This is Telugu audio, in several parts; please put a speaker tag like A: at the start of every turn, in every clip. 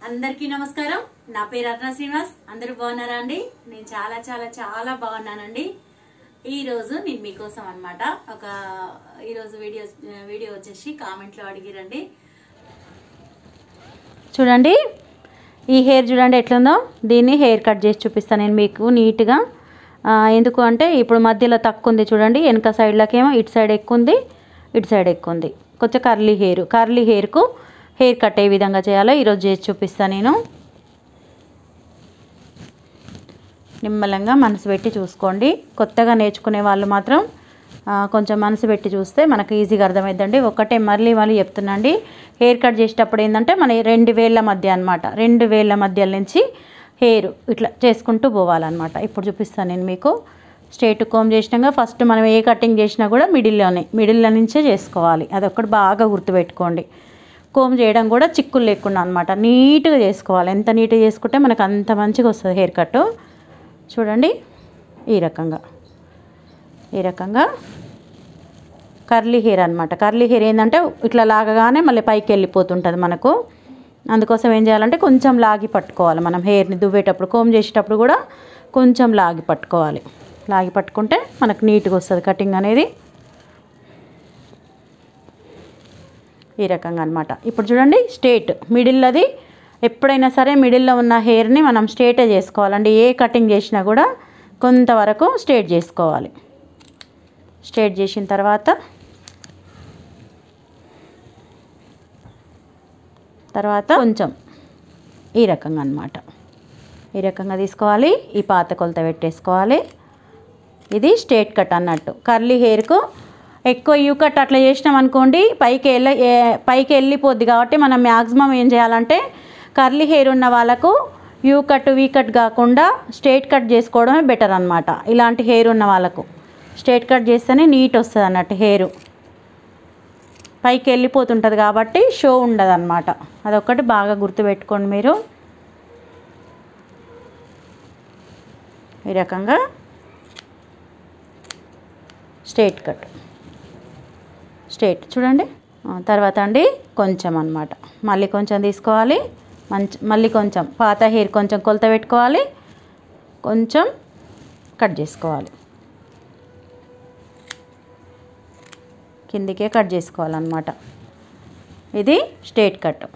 A: అందరికీ నమస్కారం నా పేరు అర్ణ శ్రీనివాస్ అందరూ బాగున్నారా అండి నేను చాలా చాలా చాలా బాగున్నానండి ఈ రోజు నేను మీకోసం అన్నమాట ఒక ఈ రోజు వీడియో వీడియో వచ్చేసి కామెంట్లో అడిగిరండి
B: చూడండి ఈ హెయిర్ చూడండి ఎట్లుందో దీన్ని హెయిర్ కట్ చేసి చూపిస్తాను నేను మీకు నీట్గా ఆ, ఎందుకు అంటే ఇప్పుడు మధ్యలో తక్కువ ఉంది చూడండి వెనక సైడ్లకేమో ఇటు సైడ్ ఎక్కువ ఉంది ఇటు సైడ్ ఎక్కువ ఉంది కొంచెం కర్లీ హెయిర్ కర్లీ హెయిర్కు హెయిర్ కట్ ఏ విధంగా చేయాలో ఈరోజు చేసి చూపిస్తాను నేను నిమ్మలంగా మనసు పెట్టి చూసుకోండి కొత్తగా నేర్చుకునే వాళ్ళు మాత్రం ఆ, కొంచెం మనసు పెట్టి చూస్తే మనకు ఈజీగా అర్థమైందండి ఒకటే మళ్ళీ మళ్ళీ చెప్తున్నాండి హెయిర్ కట్ చేసేటప్పుడు ఏంటంటే మన ఈ రెండు వేళ్ళ మధ్య అనమాట రెండు వేళ్ళ మధ్య నుంచి హెయిర్ ఇట్లా చేసుకుంటూ పోవాలన్నమాట ఇప్పుడు చూపిస్తాను నేను మీకు స్ట్రేట్ కోమ్ చేసినాక ఫస్ట్ మనం ఏ కటింగ్ చేసినా కూడా మిడిల్లోనే మిడిల్లో నుంచే చేసుకోవాలి అదొక్కటి బాగా గుర్తుపెట్టుకోండి కోమ్ చేయడం కూడా చిక్కులు లేకుండా అనమాట నీట్గా చేసుకోవాలి ఎంత నీట్గా చేసుకుంటే మనకు అంత మంచిగా వస్తుంది హెయిర్ కట్ చూడండి ఈ రకంగా ఈ రకంగా కర్లీ హెయిర్ అనమాట కర్లీ హెయిర్ ఏంటంటే ఇట్లా లాగగానే మళ్ళీ పైకి వెళ్ళిపోతుంటుంది మనకు అందుకోసం ఏం చేయాలంటే కొంచెం లాగి పట్టుకోవాలి మనం హెయిర్ని దువ్వేటప్పుడు కోమ్ చేసేటప్పుడు కూడా కొంచెం లాగి పట్టుకోవాలి లాగి పట్టుకుంటే మనకు నీట్గా వస్తుంది కటింగ్ అనేది ఈ రకంగా అనమాట ఇప్పుడు చూడండి స్ట్రేట్ మిడిల్ అది ఎప్పుడైనా సరే మిడిల్లో ఉన్న హెయిర్ని మనం స్ట్రేటే చేసుకోవాలండి ఏ కటింగ్ చేసినా కూడా కొంతవరకు స్ట్రేట్ చేసుకోవాలి స్ట్రేట్ చేసిన తర్వాత తర్వాత కొంచెం ఈ రకంగా అనమాట ఈ రకంగా తీసుకోవాలి ఈ పాత కొలత పెట్టేసుకోవాలి ఇది స్ట్రేట్ కట్ అన్నట్టు కర్లీ హెయిర్కు ఎక్కువ యూ కట్ అట్లా చేసినాం అనుకోండి పైకి వెళ్ళ ఏ- పైకి వెళ్ళిపోద్ది కాబట్టి మనం మ్యాక్సిమం ఏం చేయాలంటే కర్లీ హెయిర్ ఉన్న వాళ్ళకు యూ కట్ వీ కట్ కాకుండా స్ట్రేట్ కట్ చేసుకోవడమే బెటర్ అనమాట ఇలాంటి హెయిర్ ఉన్న వాళ్ళకు స్ట్రేట్ కట్ చేస్తేనే నీట్ వస్తుంది అన్నట్టు హెయిర్ పైకి వెళ్ళిపోతుంటుంది కాబట్టి షో ఉండదు అనమాట అదొక్కటి బాగా గుర్తుపెట్టుకోండి మీరు ఈ రకంగా స్ట్రేట్ కట్ స్ట్రేట్ చూడండి ఆ, తర్వాత అండి కొంచెం అన్నమాట మళ్ళీ కొంచెం తీసుకోవాలి మంచి మళ్ళీ కొంచెం పాత హెయిర్ కొంచెం కొలత పెట్టుకోవాలి కొంచెం కట్ చేసుకోవాలి కిందికే కట్ చేసుకోవాలన్నమాట ఇది స్ట్రేట్ కట్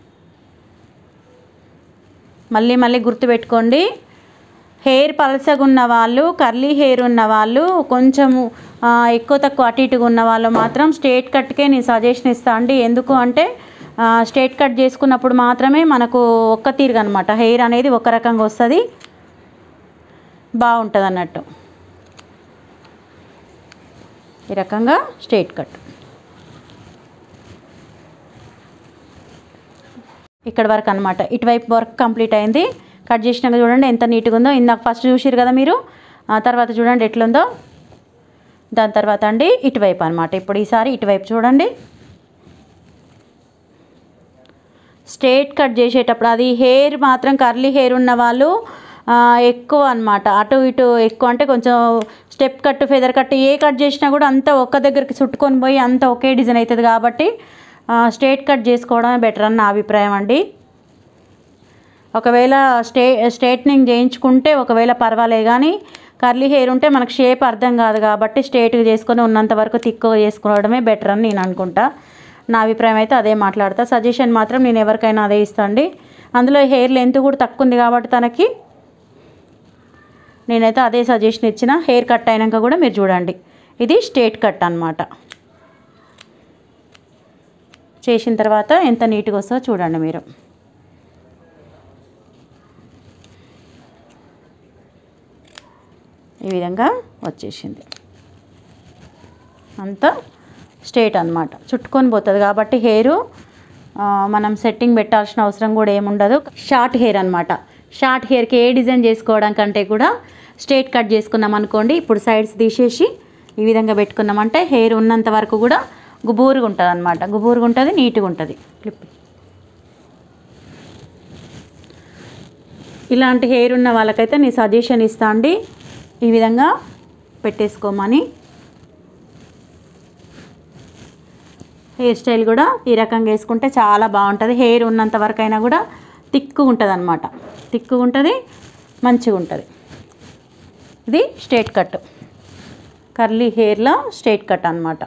B: మళ్ళీ మళ్ళీ గుర్తుపెట్టుకోండి హెయిర్ పలసగా ఉన్న వాళ్ళు కర్లీ హెయిర్ ఉన్న వాళ్ళు కొంచెము ఆ, ఎక్కువ తక్కువ అటు ఇటుగా ఉన్న వాళ్ళు మాత్రం స్ట్రేట్ కట్కే నేను సజెషన్ ఇస్తాను అండి ఎందుకు అంటే ఆ, స్ట్రేట్ కట్ చేసుకున్నప్పుడు మాత్రమే మనకు ఒక్క తీరుగా అనమాట హెయిర్ అనేది ఒక రకంగా వస్తుంది బాగుంటుంది అన్నట్టు ఈ రకంగా స్ట్రేట్ కట్ ఇక్కడ వరకు అనమాట ఇటువైపు వర్క్ కంప్లీట్ అయింది కట్ చేసినాక చూడండి ఎంత నీట్గా ఉందో ఇందాక ఫస్ట్ చూసిరు కదా మీరు ఆ తర్వాత చూడండి ఎట్లుందో దాని తర్వాత అండి ఇటువైపు అనమాట ఇప్పుడు ఈసారి ఇటువైపు చూడండి స్ట్రేట్ కట్ చేసేటప్పుడు అది హెయిర్ మాత్రం కర్లీ హెయిర్ ఉన్న వాళ్ళు ఆ, ఎక్కువ అనమాట అటు ఇటు ఎక్కువ అంటే కొంచెం స్టెప్ కట్ ఫెదర్ కట్ ఏ కట్ చేసినా కూడా అంతా ఒక్క దగ్గరికి చుట్టుకొని పోయి అంతా ఒకే డిజైన్ అవుతుంది కాబట్టి స్ట్రేట్ కట్ చేసుకోవడమే బెటర్ అని నా అభిప్రాయం అండి ఒకవేళ స్టే స్ట్రేట్నింగ్ చేయించుకుంటే ఒకవేళ పర్వాలేదు కానీ కర్లీ హెయిర్ ఉంటే మనకు షేప్ అర్థం కాదు కాబట్టి స్ట్రేట్గా చేసుకొని ఉన్నంత వరకు తిక్కుగా చేసుకోవడమే బెటర్ అని నేను అనుకుంటా నా అభిప్రాయం అయితే అదే మాట్లాడతా సజెషన్ మాత్రం నేను ఎవరికైనా అదే ఇస్తాండి అందులో హెయిర్ లెంత్ కూడా తక్కువ ఉంది కాబట్టి తనకి నేనైతే అదే సజెషన్ ఇచ్చిన హెయిర్ కట్ అయినాక కూడా మీరు చూడండి ఇది స్ట్రేట్ కట్ అన్నమాట చేసిన తర్వాత ఎంత నీట్గా వస్తుందో చూడండి మీరు ఈ విధంగా వచ్చేసింది అంతా స్ట్రేట్ అన్నమాట చుట్టుకొని పోతుంది కాబట్టి హెయిర్ మనం సెట్టింగ్ పెట్టాల్సిన అవసరం కూడా ఏముండదు షార్ట్ హెయిర్ అన్నమాట షార్ట్ హెయిర్కి ఏ డిజైన్ చేసుకోవడం కంటే కూడా స్ట్రేట్ కట్ చేసుకున్నాం అనుకోండి ఇప్పుడు సైడ్స్ తీసేసి ఈ విధంగా పెట్టుకున్నామంటే హెయిర్ ఉన్నంత వరకు కూడా గుబూరుగా ఉంటుంది అనమాట గుబూరుగా ఉంటుంది నీట్గా ఉంటుంది క్లిప్ ఇలాంటి హెయిర్ ఉన్న వాళ్ళకైతే నేను సజెషన్ ఇస్తా అండి ఈ విధంగా పెట్టేసుకోమని హెయిర్ స్టైల్ కూడా ఈ రకంగా వేసుకుంటే చాలా బాగుంటుంది హెయిర్ ఉన్నంత వరకు అయినా కూడా తిక్కుగా ఉంటుంది అనమాట తిక్కుగా ఉంటుంది మంచిగా ఉంటుంది ఇది స్ట్రేట్ కట్ కర్లీ హెయిర్లో స్ట్రేట్ కట్ అనమాట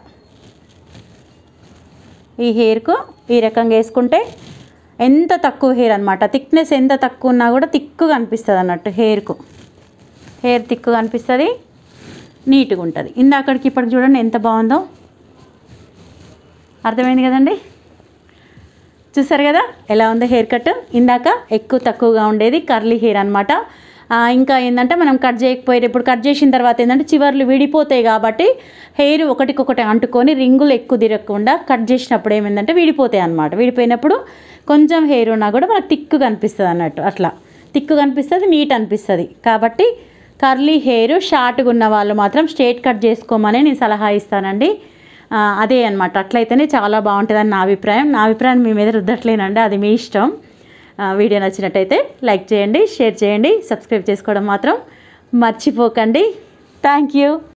B: ఈ హెయిర్కు ఈ రకంగా వేసుకుంటే ఎంత తక్కువ హెయిర్ అనమాట థిక్నెస్ ఎంత తక్కువ ఉన్నా కూడా తిక్కుగా అనిపిస్తుంది అన్నట్టు హెయిర్కు హెయిర్ తిక్కుగా అనిపిస్తుంది నీట్గా ఉంటుంది ఇందాకడికి ఇప్పటికి చూడండి ఎంత బాగుందో అర్థమైంది కదండి చూసారు కదా ఎలా ఉందో హెయిర్ కట్ ఇందాక ఎక్కువ తక్కువగా ఉండేది కర్లీ హెయిర్ అనమాట ఇంకా ఏంటంటే మనం కట్ చేయకపోయి ఇప్పుడు కట్ చేసిన తర్వాత ఏంటంటే చివర్లు విడిపోతాయి కాబట్టి హెయిర్ ఒకటికొకటి అంటుకొని రింగులు ఎక్కువ తిరగకుండా కట్ చేసినప్పుడు ఏమైందంటే విడిపోతాయి అన్నమాట విడిపోయినప్పుడు కొంచెం హెయిర్ ఉన్నా కూడా మనకు తిక్కుగా అనిపిస్తుంది అన్నట్టు అట్లా తిక్కుగా అనిపిస్తుంది నీట్ అనిపిస్తుంది కాబట్టి కర్లీ హెయిర్ షార్ట్గా ఉన్న వాళ్ళు మాత్రం స్ట్రేట్ కట్ చేసుకోమని నేను సలహా ఇస్తానండి ఆ, అదే అనమాట అట్లయితేనే చాలా బాగుంటుందని నా అభిప్రాయం నా అభిప్రాయం మీ మీద రుద్దట్లేనండి అది మీ ఇష్టం ఆ, వీడియో నచ్చినట్టయితే లైక్ చేయండి షేర్ చేయండి సబ్స్క్రైబ్ చేసుకోవడం మాత్రం మర్చిపోకండి థ్యాంక్ యూ